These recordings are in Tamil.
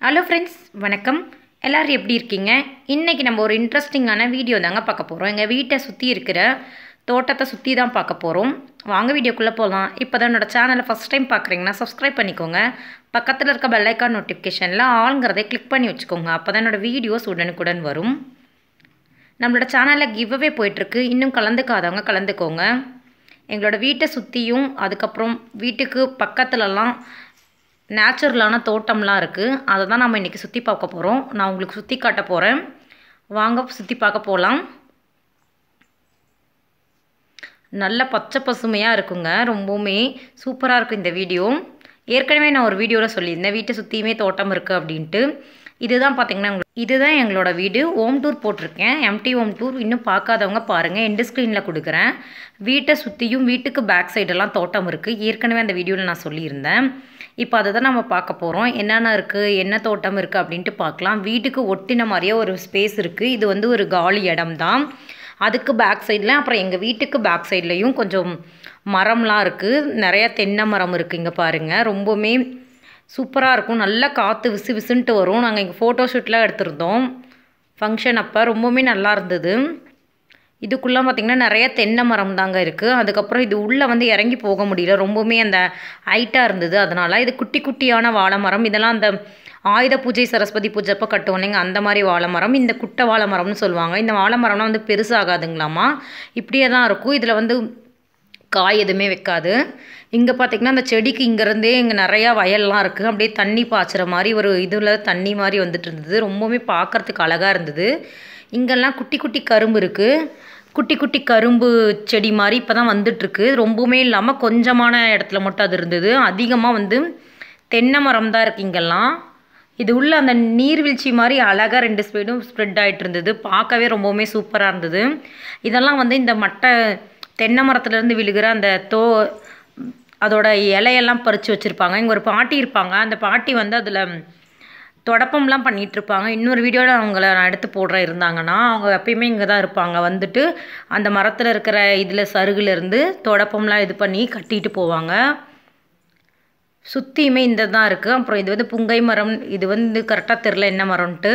ஹலோ ஃப்ரெண்ட்ஸ் வணக்கம் எல்லோரும் எப்படி இருக்கீங்க இன்றைக்கி நம்ம ஒரு இன்ட்ரெஸ்டிங்கான வீடியோ தாங்க பார்க்க போகிறோம் எங்கள் வீட்டை சுற்றி இருக்கிற தோட்டத்தை சுற்றி தான் பார்க்க போகிறோம் வாங்க வீடியோக்குள்ளே போகலாம் இப்போ தான் என்னோடய சேனலை ஃபஸ்ட் டைம் பார்க்குறீங்கன்னா சப்ஸ்கிரைப் பண்ணிக்கோங்க பக்கத்தில் இருக்க பெல்லைக்கான் நோட்டிஃபிகேஷனில் ஆளுங்கிறதை கிளிக் பண்ணி வச்சுக்கோங்க அப்போ தான் என்னோடய வீடியோஸ் உடனுக்குடன் வரும் நம்மளோட சேனலில் கிவ்அவே போயிட்டுருக்கு இன்னும் கலந்துக்காதவங்க கலந்துக்கோங்க எங்களோட வீட்டை சுற்றியும் அதுக்கப்புறம் வீட்டுக்கு பக்கத்துலலாம் நேச்சுரலான தோட்டம்லாம் இருக்குது அதை தான் நம்ம இன்றைக்கி சுற்றி பார்க்க போகிறோம் நான் உங்களுக்கு சுற்றி காட்ட போகிறேன் வாங்க சுற்றி பார்க்க போகலாம் நல்ல பச்சை பசுமையாக இருக்குங்க ரொம்பவுமே சூப்பராக இருக்கும் இந்த வீடியோ ஏற்கனவே நான் ஒரு வீடியோவில் சொல்லியிருந்தேன் வீட்டை சுற்றியுமே தோட்டம் இருக்குது அப்படின்ட்டு இதுதான் பார்த்தீங்கன்னா இதுதான் எங்களோட வீடு ஹோம் டூர் போட்டிருக்கேன் எம்டி ஹோம் டூர் இன்னும் பார்க்காதவங்க பாருங்கள் எண்டு ஸ்க்ரீனில் கொடுக்குறேன் வீட்டை சுற்றியும் வீட்டுக்கு பேக் சைடெல்லாம் தோட்டம் இருக்குது ஏற்கனவே அந்த வீடியோவில் நான் சொல்லியிருந்தேன் இப்போ அதை தான் நம்ம பார்க்க போகிறோம் என்னென்ன இருக்குது என்ன தோட்டம் இருக்குது அப்படின்ட்டு பார்க்கலாம் வீட்டுக்கு ஒட்டின மாதிரியே ஒரு ஸ்பேஸ் இருக்குது இது வந்து ஒரு காலி இடம் தான் அதுக்கு பேக் சைடில் அப்புறம் எங்கள் வீட்டுக்கு பேக் சைட்லேயும் கொஞ்சம் மரம்லாம் இருக்குது நிறைய தென்னை மரம் இருக்குது இங்கே பாருங்கள் ரொம்பவுமே சூப்பராக இருக்கும் நல்லா காற்று விசு விசுன்ட்டு வரும் நாங்கள் இங்கே ஃபோட்டோ ஷூட்லாம் எடுத்திருந்தோம் ஃபங்க்ஷன் அப்போ ரொம்பவுமே நல்லா இருந்தது இதுக்குள்ளே பார்த்திங்கன்னா நிறைய தென்னை மரம் தாங்க இருக்குது அதுக்கப்புறம் இது உள்ளே வந்து இறங்கி போக முடியல ரொம்பவுமே அந்த ஹைட்டாக இருந்தது அதனால் இது குட்டி குட்டியான வாழை மரம் இதெல்லாம் அந்த ஆயுத பூஜை சரஸ்வதி பூஜை அப்போ கட்டுவோம் இல்லைங்க அந்த மாதிரி வாழை மரம் இந்த குட்டை வாழை மரம்னு சொல்லுவாங்க இந்த வாழை மரம்லாம் வந்து பெருசாகாதுங்களாமா இப்படியே தான் இருக்கும் இதில் வந்து காய் எதுவுமே வைக்காது இங்கே பார்த்திங்கன்னா அந்த செடிக்கு இங்கேருந்தே இங்கே நிறையா வயல்லாம் இருக்குது அப்படியே தண்ணி பாய்ச்சுற மாதிரி ஒரு இதில் தண்ணி மாதிரி வந்துட்டு இருந்தது ரொம்பவுமே பார்க்குறதுக்கு அழகாக இருந்தது இங்கெல்லாம் குட்டி குட்டி கரும்பு இருக்குது குட்டி குட்டி கரும்பு செடி மாதிரி இப்போ தான் வந்துட்டுருக்கு ரொம்பவுமே இல்லாமல் கொஞ்சமான இடத்துல மட்டும் அது இருந்தது அதிகமாக வந்து தென்னை மரம் தான் இருக்குது இங்கெல்லாம் இது உள்ள அந்த நீர்வீழ்ச்சி மாதிரி அழகாக ரெண்டு சைடும் ஸ்ப்ரெட் ஆகிட்டு இருந்தது பார்க்கவே ரொம்பவுமே சூப்பராக இருந்தது இதெல்லாம் வந்து இந்த மட்டை தென்னை மரத்துலேருந்து விழுகிற அந்த தோ அதோட இலையெல்லாம் பறித்து வச்சுருப்பாங்க இங்கே ஒரு பாட்டி இருப்பாங்க அந்த பாட்டி வந்து அதில் தொடப்பம்லாம் பண்ணிகிட்ருப்பாங்க இன்னொரு வீடியோவில் அவங்கள நான் எடுத்து போடுற இருந்தாங்கன்னா அவங்க எப்பயுமே இங்கே தான் இருப்பாங்க வந்துட்டு அந்த மரத்தில் இருக்கிற இதில் சருகுலேருந்து தொடப்பம்லாம் இது பண்ணி கட்டிட்டு போவாங்க சுற்றியுமே இந்த தான் இருக்குது அப்புறம் இது வந்து புங்கை மரம் இது வந்து கரெக்டாக தெரில என்ன மரம்ன்ட்டு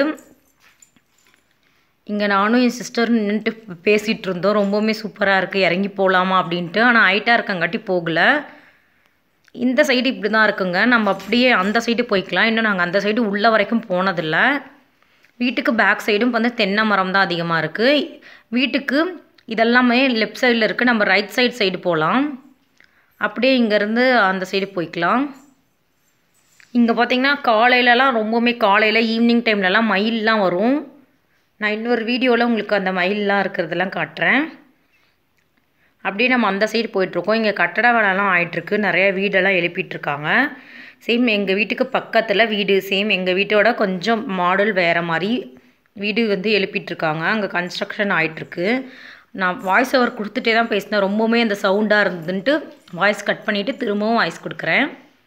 இங்கே நானும் என் சிஸ்டர் நின்றுட்டு பேசிகிட்டு இருந்தோம் ரொம்பவுமே சூப்பராக இருக்குது இறங்கி போகலாமா அப்படின்ட்டு ஆனால் ஹைட்டாக இருக்கங்காட்டி போகல இந்த சைடு இப்படி தான் இருக்குங்க நம்ம அப்படியே அந்த சைடு போய்க்கலாம் இன்னும் நாங்கள் அந்த சைடு உள்ள வரைக்கும் போனதில்லை வீட்டுக்கு பேக் சைடும் வந்து தென்னை மரம் தான் அதிகமாக இருக்குது வீட்டுக்கு இதெல்லாமே லெஃப்ட் சைடில் இருக்குது நம்ம ரைட் சைடு சைடு போகலாம் அப்படியே இங்கேருந்து அந்த சைடு போய்க்கலாம் இங்கே பார்த்திங்கன்னா காலையிலலாம் ரொம்பவுமே காலையில் ஈவினிங் டைம்லலாம் மயிலெலாம் வரும் நான் இன்னொரு வீடியோவில் உங்களுக்கு அந்த மயிலெலாம் இருக்கிறதெல்லாம் காட்டுறேன் அப்படியே நம்ம அந்த சைடு போயிட்டுருக்கோம் இங்கே கட்டட வேலைலாம் ஆகிட்டுருக்கு நிறைய வீடெல்லாம் எழுப்பிட்டுருக்காங்க சேம் எங்கள் வீட்டுக்கு பக்கத்தில் வீடு சேம் எங்கள் வீட்டோட கொஞ்சம் மாடல் வேறு மாதிரி வீடு வந்து எழுப்பிட்டுருக்காங்க அங்கே கன்ஸ்ட்ரக்ஷன் ஆகிட்டுருக்கு நான் வாய்ஸ் ஓவர் கொடுத்துட்டே தான் பேசினேன் ரொம்பவுமே அந்த சவுண்டாக இருந்துன்ட்டு வாய்ஸ் கட் பண்ணிவிட்டு திரும்பவும் வாய்ஸ் கொடுக்குறேன்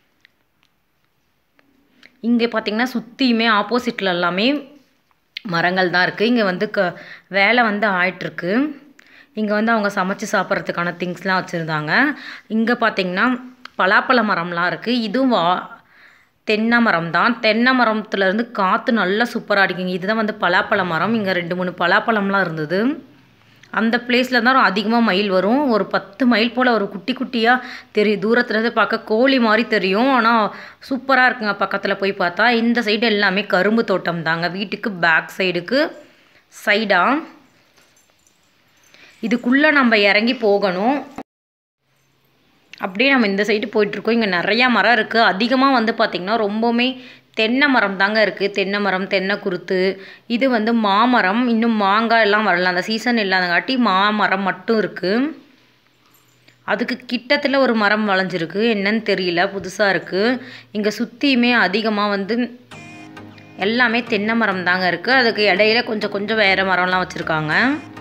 இங்கே பார்த்திங்கன்னா சுற்றியுமே ஆப்போசிட்டில் எல்லாமே மரங்கள் தான் இருக்குது இங்கே வந்து க வேலை வந்து ஆயிட்டுருக்கு இங்கே வந்து அவங்க சமைச்சு சாப்பிட்றதுக்கான திங்ஸ்லாம் வச்சுருந்தாங்க இங்கே பார்த்திங்கன்னா பலாப்பழ மரம்லாம் இருக்குது இதுவும் வா தென்னை மரம் தான் தென்னை மரத்துலேருந்து காற்று நல்லா சூப்பராக அடிக்குங்க இதுதான் வந்து பலாப்பழ மரம் இங்கே ரெண்டு மூணு பலாப்பழம்லாம் இருந்தது அந்த பிளேஸில் தான் அதிகமாக மயில் வரும் ஒரு பத்து மைல் போல் ஒரு குட்டி குட்டியாக தெரியும் தூரத்துலேருந்து பார்க்க கோழி மாதிரி தெரியும் ஆனால் சூப்பராக இருக்குங்க பக்கத்தில் போய் பார்த்தா இந்த சைடு எல்லாமே கரும்பு தோட்டம் தாங்க வீட்டுக்கு பேக் சைடுக்கு சைடாக இதுக்குள்ளே நம்ம இறங்கி போகணும் அப்படியே நம்ம இந்த சைடு போயிட்டுருக்கோம் இங்கே நிறையா மரம் இருக்குது அதிகமாக வந்து பார்த்திங்கன்னா ரொம்பவுமே தென்னை மரம் தாங்க இருக்குது தென்னை மரம் தென்னை குருத்து இது வந்து மாமரம் இன்னும் மாங்காய் எல்லாம் வரல அந்த சீசன் இல்லாதங்காட்டி மாமரம் மட்டும் இருக்குது அதுக்கு கிட்டத்தில் ஒரு மரம் வளைஞ்சிருக்கு என்னன்னு தெரியல புதுசாக இருக்குது இங்கே சுற்றியுமே அதிகமாக வந்து எல்லாமே தென்னை மரம் தாங்க இருக்குது அதுக்கு இடையில கொஞ்சம் கொஞ்சம் வேறு மரம்லாம் வச்சுருக்காங்க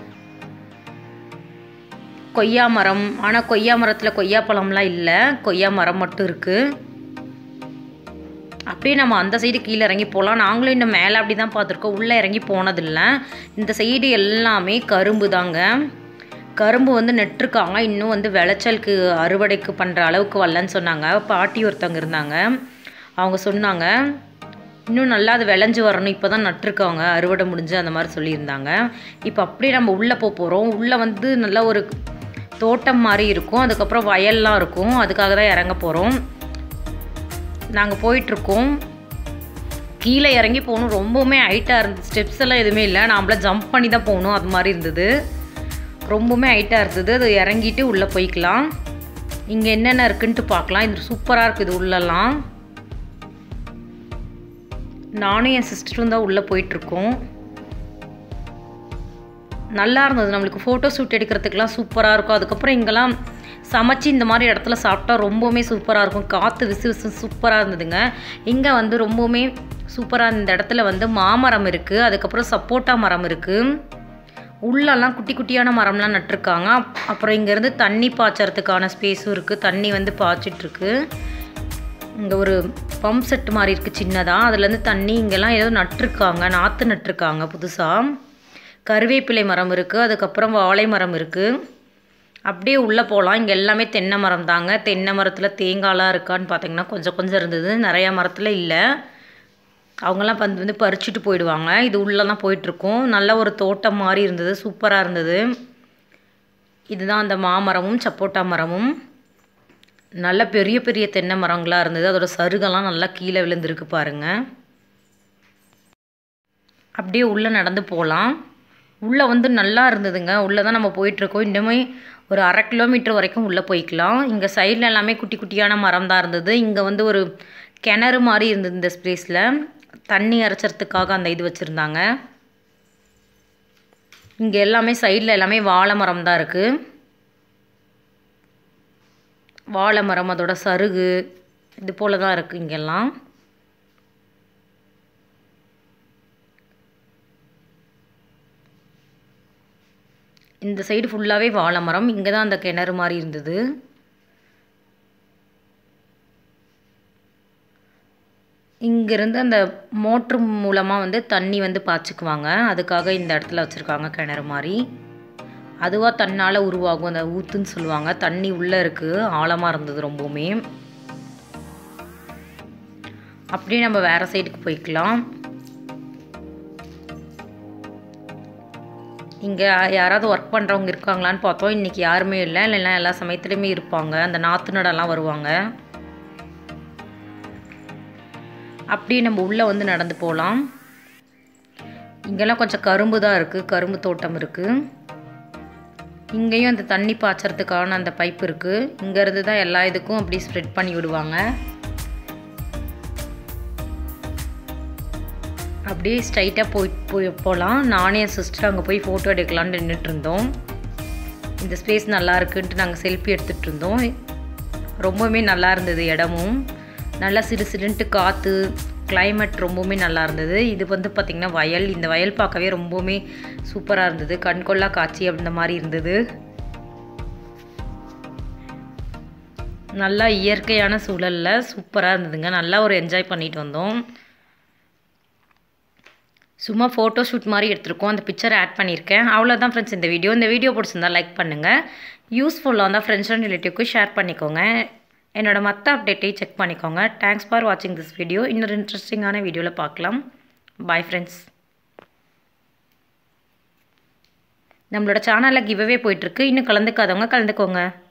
கொய்யா மரம் ஆனால் கொய்யா மரத்தில் கொய்யா பழம்லாம் இல்லை கொய்யா மரம் மட்டும் இருக்குது அப்படியே நம்ம அந்த சைடு கீழே இறங்கி போகலாம் நாங்களும் இன்னும் மேலே அப்படி தான் பார்த்துருக்கோம் உள்ளே இறங்கி போனதில்லை இந்த சைடு எல்லாமே கரும்பு தாங்க கரும்பு வந்து நெட்டிருக்காங்க இன்னும் வந்து விளைச்சலுக்கு அறுவடைக்கு பண்ணுற அளவுக்கு வரலன்னு சொன்னாங்க பாட்டி ஒருத்தவங்க இருந்தாங்க அவங்க சொன்னாங்க இன்னும் நல்லா அது விளைஞ்சு வரணும் இப்போ தான் நட்டிருக்காங்க அறுவடை முடிஞ்சு அந்த மாதிரி சொல்லியிருந்தாங்க இப்போ அப்படியே நம்ம உள்ளே போக போகிறோம் உள்ளே வந்து நல்ல ஒரு தோட்டம் மாதிரி இருக்கும் அதுக்கப்புறம் வயல்லாம் இருக்கும் அதுக்காக தான் இறங்க போகிறோம் நாங்கள் போயிட்டுருக்கோம் கீழே இறங்கி போகணும் ரொம்பவுமே ஹைட்டாக இருந்தது ஸ்டெப்ஸ் எல்லாம் எதுவுமே இல்லை நாமள ஜம்ப் பண்ணி தான் போகணும் அது மாதிரி இருந்தது ரொம்பவுமே ஹைட்டாக இருந்தது அது இறங்கிட்டு உள்ளே போய்க்கலாம் இங்கே என்னென்ன இருக்குன்ட்டு பார்க்கலாம் இது சூப்பராக இருக்குது இது உள்ளெல்லாம் நானும் என் சிஸ்டரும் தான் உள்ளே போயிட்டுருக்கோம் நல்லா இருந்தது நம்மளுக்கு ஃபோட்டோ ஷூட் எடுக்கிறதுக்கெலாம் சூப்பராக இருக்கும் அதுக்கப்புறம் இங்கெல்லாம் சமைச்சு இந்த மாதிரி இடத்துல சாப்பிட்டா ரொம்பவுமே சூப்பராக இருக்கும் காற்று விசு விசு சூப்பராக இருந்ததுங்க இங்கே வந்து ரொம்பவுமே சூப்பராக இந்த இடத்துல வந்து மாமரம் இருக்குது அதுக்கப்புறம் சப்போட்டா மரம் இருக்குது உள்ளெல்லாம் குட்டி குட்டியான மரம்லாம் நட்டிருக்காங்க அப்புறம் இங்கேருந்து தண்ணி பாய்ச்சறதுக்கான ஸ்பேஸும் இருக்குது தண்ணி வந்து பாய்ச்சிட்ருக்கு இங்கே ஒரு பம்ப் செட் மாதிரி இருக்குது சின்னதாக அதுலேருந்து தண்ணி இங்கெல்லாம் ஏதோ நட்டிருக்காங்க நாற்று நட்டிருக்காங்க புதுசாக கருவேப்பிலை மரம் இருக்குது அதுக்கப்புறம் வாழை மரம் இருக்குது அப்படியே உள்ளே போகலாம் இங்கே எல்லாமே தென்னை மரம் தாங்க தென்னை மரத்தில் தேங்காய்லாம் இருக்கான்னு பார்த்தீங்கன்னா கொஞ்சம் கொஞ்சம் இருந்தது நிறையா மரத்தில் இல்லை அவங்கெல்லாம் வந்து வந்து பறிச்சுட்டு போயிடுவாங்க இது உள்ளெல்லாம் போயிட்டுருக்கோம் நல்ல ஒரு தோட்டம் மாதிரி இருந்தது சூப்பராக இருந்தது இதுதான் அந்த மாமரமும் சப்போட்டா மரமும் நல்ல பெரிய பெரிய தென்னை மரங்களாக இருந்தது அதோட சருகெல்லாம் நல்லா கீழே விழுந்திருக்கு பாருங்கள் அப்படியே உள்ளே நடந்து போகலாம் உள்ளே வந்து நல்லா இருந்ததுங்க உள்ளே தான் நம்ம போயிட்டுருக்கோம் இன்னுமே ஒரு அரை கிலோமீட்டர் வரைக்கும் உள்ளே போய்க்கலாம் இங்கே சைடில் எல்லாமே குட்டி குட்டியான மரம் தான் இருந்தது இங்கே வந்து ஒரு கிணறு மாதிரி இருந்தது இந்த ஸ்பேஸில் தண்ணி அரைச்சறதுக்காக அந்த இது வச்சுருந்தாங்க இங்கே எல்லாமே சைடில் எல்லாமே வாழை மரம் தான் இருக்குது வாழை மரம் அதோட சருகு இது போல தான் இருக்குது இங்கெல்லாம் இந்த சைடு ஃபுல்லாகவே வாழை மரம் இங்கே தான் அந்த கிணறு மாதிரி இருந்தது இங்கேருந்து அந்த மோட்ரு மூலமாக வந்து தண்ணி வந்து பாய்ச்சிக்குவாங்க அதுக்காக இந்த இடத்துல வச்சுருக்காங்க கிணறு மாதிரி அதுவாக தன்னால் உருவாகும் அந்த ஊத்துன்னு சொல்லுவாங்க தண்ணி உள்ளே இருக்குது ஆழமாக இருந்தது ரொம்பவுமே அப்படியே நம்ம வேறு சைடுக்கு போய்க்கலாம் இங்கே யாராவது ஒர்க் பண்ணுறவங்க இருக்காங்களான்னு பார்த்தோம் இன்றைக்கி யாருமே இல்லை இல்லைன்னா எல்லா சமயத்துலேயுமே இருப்பாங்க அந்த நாற்று நடலாம் வருவாங்க அப்படியே நம்ம உள்ளே வந்து நடந்து போகலாம் இங்கெல்லாம் கொஞ்சம் கரும்பு தான் இருக்குது கரும்பு தோட்டம் இருக்குது இங்கேயும் அந்த தண்ணி பாய்ச்சறதுக்கான அந்த பைப் இருக்குது இங்கேருந்து தான் எல்லா இதுக்கும் அப்படி ஸ்ப்ரெட் பண்ணி விடுவாங்க அப்படியே ஸ்ட்ரைட்டாக போய் போய் போகலாம் நானே என் சிஸ்டர் அங்கே போய் ஃபோட்டோ எடுக்கலான்னு நின்றுட்டு இருந்தோம் இந்த ஸ்பேஸ் நல்லா இருக்குன்ட்டு நாங்கள் செல்ஃபி எடுத்துகிட்டு இருந்தோம் ரொம்பவுமே நல்லா இருந்தது இடமும் நல்லா சிறு சிறுன்ட்டு காற்று கிளைமேட் ரொம்பவுமே நல்லா இருந்தது இது வந்து பார்த்திங்கன்னா வயல் இந்த வயல் பார்க்கவே ரொம்பவுமே சூப்பராக இருந்தது கண்கொள்ளா காட்சி அந்த மாதிரி இருந்தது நல்லா இயற்கையான சூழலில் சூப்பராக இருந்ததுங்க நல்லா ஒரு என்ஜாய் பண்ணிட்டு வந்தோம் சும்மா ஃபோட்டோ ஷூட் மாதிரி எடுத்திருக்கோம் அந்த பிக்சர் ஆட் பண்ணியிருக்கேன் அவ்வளோதான் ஃப்ரெண்ட்ஸ் இந்த வீடியோ இந்த வீடியோ பிடிச்சிருந்தா லைக் பண்ணுங்கள் யூஸ்ஃபுல்லாக இருந்தால் ஃப்ரெண்ட்ஸ் அண்ட் ரிலேட்டிவ்க்கு ஷேர் பண்ணிக்கோங்க என்னோட மற்ற அப்டேட்டையும் செக் பண்ணிக்கோங்க தேங்க்ஸ் ஃபார் வாட்சிங் திஸ் வீடியோ இன்னொரு இன்ட்ரெஸ்டிங்கான வீடியோவில் பார்க்கலாம் பாய் ஃப்ரெண்ட்ஸ் நம்மளோட சேனலில் கிவ்அவே போயிட்டுருக்கு இன்னும் கலந்துக்காதவங்க கலந்துக்கோங்க